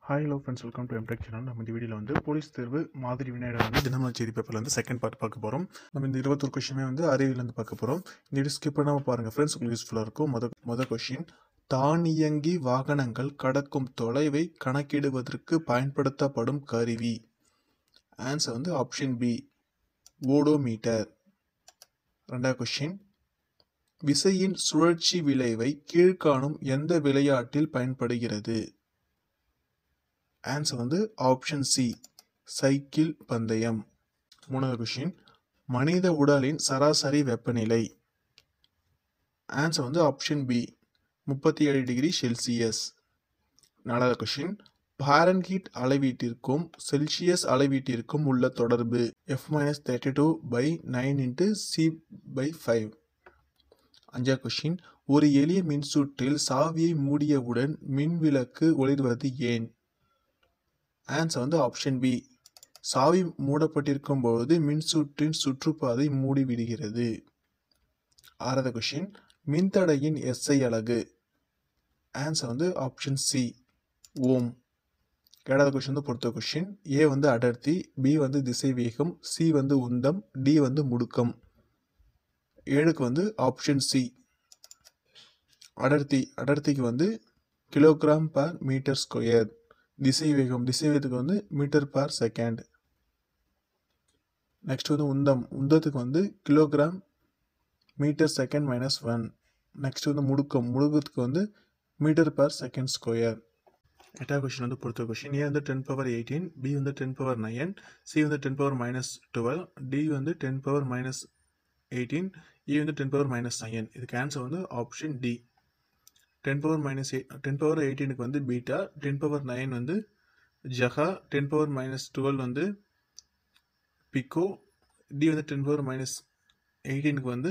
hi love friends welcome to M Tech channel நம்ம இந்த வீடியோவில் வந்து போலீஸ் தேர்வு மாதிரி வினாயிடம் வந்து தினமலர் செய்தி பேப்பரில் வந்து செகண்ட் பார்ட் பார்க்க போகிறோம் நம்ம இந்த இருபத்தொரு கொஷினுமே வந்து அறிவியலேருந்து பார்க்க போகிறோம் இந்த வீடியோ ஸ்கிப் பண்ணாமல் பாருங்கள் ஃப்ரெண்ட்ஸ் உங்களுக்கு யூஸ்ஃபுல்லாக இருக்கும் முத மொதல் கொஷின் தானியங்கி வாகனங்கள் கடக்கும் தொலைவை கணக்கிடுவதற்கு பயன்படுத்தப்படும் கருவி ஆன்சர் வந்து ஆப்ஷன் பி ஓடோமீட்டர் ரெண்டாவது கொஷின் விசையின் சுழற்சி விளைவை கீழ்காணும் எந்த விளையாட்டில் பயன்படுகிறது ஆன்சர் வந்து ஆப்ஷன் சி சைக்கிள் பந்தயம் மூணாவது கொஷின் மனித உடலின் சராசரி வெப்பநிலை ஆன்சர் வந்து ஆப்ஷன் பி முப்பத்தி ஏழு டிகிரி செல்சியஸ் நாலாவது கொஷின் பாரன்ஹீட் அளவீட்டிற்கும் செல்சியஸ் அளவீட்டிற்கும் உள்ள தொடர்பு F minus thirty two by nine into C by five அஞ்சாவது கொஷின் ஒரு எளிய மின்சுற்றில் சாவியை மூடியவுடன் மின்விளக்கு ஒளிர்வது ஏன் ஆன்சர் வந்து ஆப்ஷன் பி சாவி மூடப்பட்டிருக்கும் பொழுது மின்சுற்றின் சுற்றுப்பாதை மூடிவிடுகிறது ஆறாவது கொஷின் மின்தடையின் எஸ்ஐ அலகு ஆன்சர் வந்து ஆப்ஷன் சி ஓம் ஏழாவது கொஷின் வந்து பொறுத்த கொஷின் ஏ வந்து அடர்த்தி பி வந்து திசை வேகம் சி வந்து உந்தம் டி வந்து முடுக்கம் ஏழுக்கு வந்து ஆப்ஷன் சி அடர்த்தி அடர்த்திக்கு வந்து கிலோகிராம் பர் மீட்டர் ஸ்கொயர் திசை வேகம் திசை வேகத்துக்கு வந்து மீட்டர் பர் செகண்ட் நெக்ஸ்ட் வந்து உந்தம் உந்தத்துக்கு வந்து kilogram metre second minus one next வந்து முடுக்கம் முடுக்கத்துக்கு வந்து மீட்டர் பர் செகண்ட் ஸ்கொயர் எட்டாவது கொஷின் வந்து பொறுத்த கொஷின் ஏ வந்து டென் பவர் எயிட்டீன் பி வந்து டென் பவர் நைன் சி வந்து ten power minus twelve D வந்து ten power minus eighteen E வந்து டென் பவர் மைனஸ் நைன் இதுக்கு ஆன்சர் வந்து option D ten power minus eight ten power எயிட்டீனுக்கு வந்து beta ten power nine வந்து ஜஹா ten power minus twelve வந்து pico டி வந்து டென் பவர் மைனஸ் எயிட்டீனுக்கு வந்து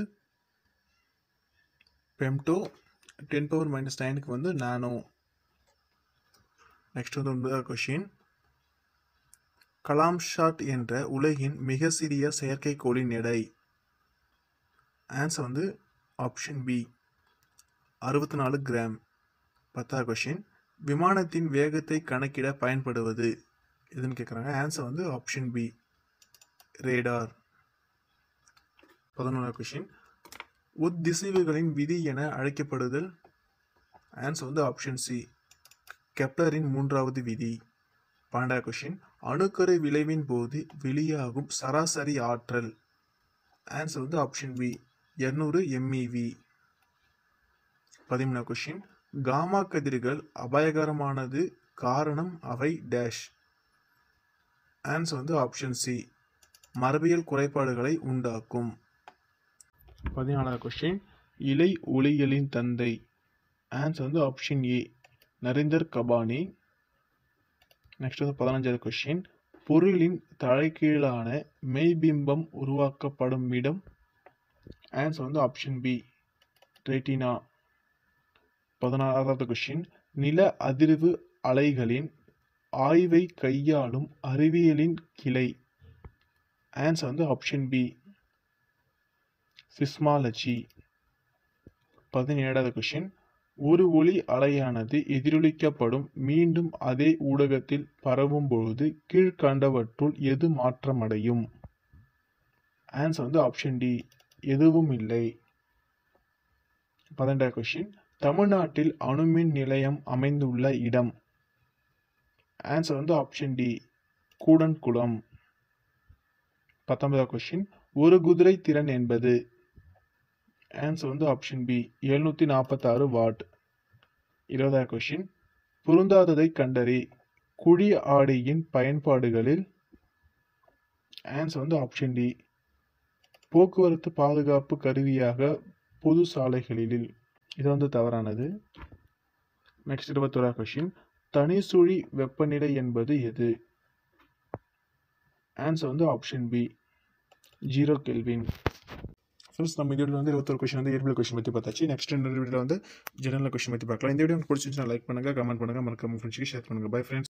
பெம்டோ டென் பவர் மைனஸ் நைனுக்கு வந்து நானோ நெக்ஸ்ட் வந்து ஒன்பதாவது கொஷின் கலாம் ஷாட் என்ற உலகின் மிக சிறிய செயற்கைக்கோளின் எடை ஆன்சர் வந்து ஆப்ஷன் பி அறுபத்தி நாலு கிராம் பத்தாவது கொஷின் விமானத்தின் வேகத்தை கணக்கிட பயன்படுவது எதுன்னு கேட்குறாங்க ஆன்சர் வந்து ஆப்ஷன் பி ரேடார் பதினொன்றாவது கொஷின் உத்திசைவுகளின் விதி என அழைக்கப்படுதல் ஆன்சர் வந்து ஆப்ஷன் சி கெப்லரின் மூன்றாவது விதி பன்னெண்டாவது கொஷின் அணுக்கரு விளைவின் போது வெளியாகும் சராசரி ஆற்றல் ஆன்சர் வந்து ஆப்ஷன் பி இரநூறு எம்இவி பதிமூணாவது கொஷின் காமா கதிர்கள் அபாயகரமானது காரணம் அவை டேஷ் ஆன்சர் வந்து ஆப்ஷன் சி மரபியல் குறைபாடுகளை உண்டாக்கும் பதினாலாவது கொஷின் இலை ஒளியலின் தந்தை ஆன்சர் வந்து option A Narender Kapany next வந்து பதினஞ்சாவது கொஷின் பொருளின் தலைகீழான மெய்பிம்பம் உருவாக்கப்படும் இடம் ஆன்சர் வந்து ஆப்ஷன் பி ரெட்டினா பதினாறாவது கொஷின் நில அதிர்வு அலைகளின் ஆய்வை கையாளும் அறிவியலின் கிளை ஆன்சர் வந்து ஆப்ஷன் பி சிஸ்மாலஜி பதினேழாவது கொஷின் ஒரு ஒளி அலையானது எதிரொலிக்கப்படும் மீண்டும் அதே ஊடகத்தில் பரவும் பொழுது கீழ்கண்டவற்றுள் எது மாற்றமடையும் ஆன்சர் வந்து ஆப்ஷன் டி எதுவும் இல்லை பன்னெண்டாவது கொஷின் தமிழ்நாட்டில் அணுமின் நிலையம் அமைந்துள்ள இடம் ஆன்சர் வந்து ஆப்ஷன் டி கூடன்குளம் பத்தொன்பதாவது கொஷின் ஒரு குதிரை திறன் என்பது ஆன்சர் வந்து ஆப்ஷன் பி எழுநூற்றி நாற்பத்தாறு வாட் இருபதாவது கொஷின் பொருந்தாததை கண்டறி குழி ஆடியின் பயன்பாடுகளில் ஆன்சர் வந்து ஆப்ஷன் டி போக்குவரத்து பாதுகாப்பு கருவியாக பொது சாலைகளில் இது வந்து தவறானது நெக்ஸ்ட் இருபத்தோரா கொஷின் தனிசுழி வெப்பநிலை என்பது எது ஆன்சர் வந்து option B zero kelvin friends நம்ம இதில் வந்து இருபத்தொரு கொஷின் வந்து இயற்பியல் கொஷின் பற்றி பார்த்தாச்சு நெக்ஸ்ட் இந்த வீடியோவில் வந்து ஜெனரல் கொஷின் பற்றி பார்க்கலாம் இந்த வீடியோ உங்களுக்கு பிடிச்சிருந்துச்சுன்னா லைக் பண்ணுங்கள் கமெண்ட் பண்ணுங்கள் மறக்காம ஃப்ரெண்ட்ஸ்க்கு ஷேர் பண்ணுங்கள் பை ஃப்ரெண்ட்ஸ்